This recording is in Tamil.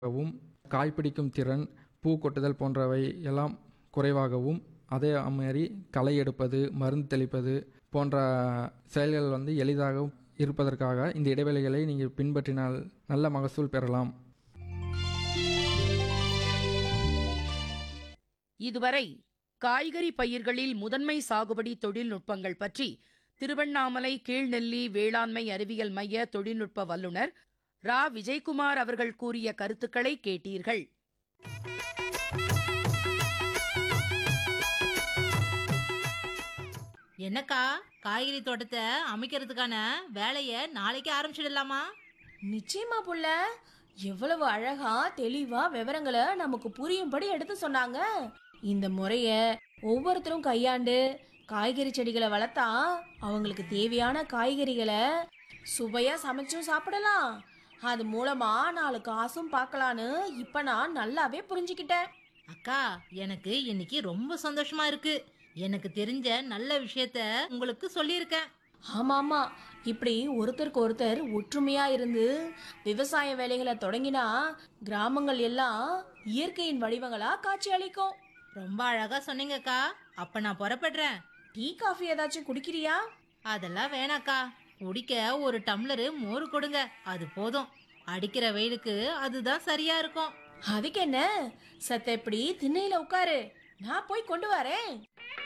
வும் காய் பிடிக்கும் திறன் பூ கொட்டுதல் போன்றவை எல்லாம் குறைவாகவும் அதே மாதிரி களை எடுப்பது மருந்து தெளிப்பது போன்ற செயல்கள் வந்து எளிதாகவும் இருப்பதற்காக இந்த இடைவெளிகளை நீங்கள் பின்பற்றினால் நல்ல மகசூல் பெறலாம் இதுவரை காய்கறி பயிர்களில் முதன்மை சாகுபடி தொழில்நுட்பங்கள் பற்றி திருவண்ணாமலை கீழ்நெல்லி வேளாண்மை அறிவியல் மைய தொழில்நுட்ப வல்லுநர் ரா விஜயகுமார் அவர்கள் கூறிய கருத்துக்களை கேட்டீர்கள் என்னக்கா காய்கறி தோட்டத்தை அமைக்கிறதுக்கான வேலையை நாளைக்கு ஆரம்பிச்சிடலாமா நிச்சயமா புள்ள எவ்வளவு அழகா தெளிவா விவரங்களை நமக்கு புரியும்படி எடுத்து சொன்னாங்க இந்த முறைய ஒவ்வொருத்தரும் கையாண்டு காய்கறி செடிகளை வளர்த்தா அவங்களுக்கு தேவையான காய்கறிகளை சுவையா சமைச்சும் சாப்பிடலாம் அது மூலமா நாலு காசும் பார்க்கலான்னு இப்ப நான் நல்லாவே புரிஞ்சுக்கிட்டேன் அக்கா எனக்கு இன்னைக்கு ரொம்ப சந்தோஷமா இருக்கு எனக்கு தெரிஞ்ச நல்ல விஷயத்த உங்களுக்கு சொல்லியிருக்கேன் ஆமா ஆமா இப்படி ஒருத்தருக்கு ஒருத்தர் ஒற்றுமையா இருந்து விவசாய வேலைகளை தொடங்கினா கிராமங்கள் எல்லாம் இயற்கையின் வடிவங்களா காட்சி அளிக்கும் ரொம்ப அழகா சொன்னீங்கக்கா அப்ப நான் புறப்படுறேன் டீ காஃபி ஏதாச்சும் குடிக்கிறியா அதெல்லாம் வேணாக்கா குடிக்க ஒரு டம்ளரு மோர் கொடுங்க அது போதும் அடிக்கிற வெயிலுக்கு அதுதான் சரியா இருக்கும் அதுக்கு என்ன சத்த எப்படி திண்ணையில உட்காரு நான் போய் கொண்டு வரேன்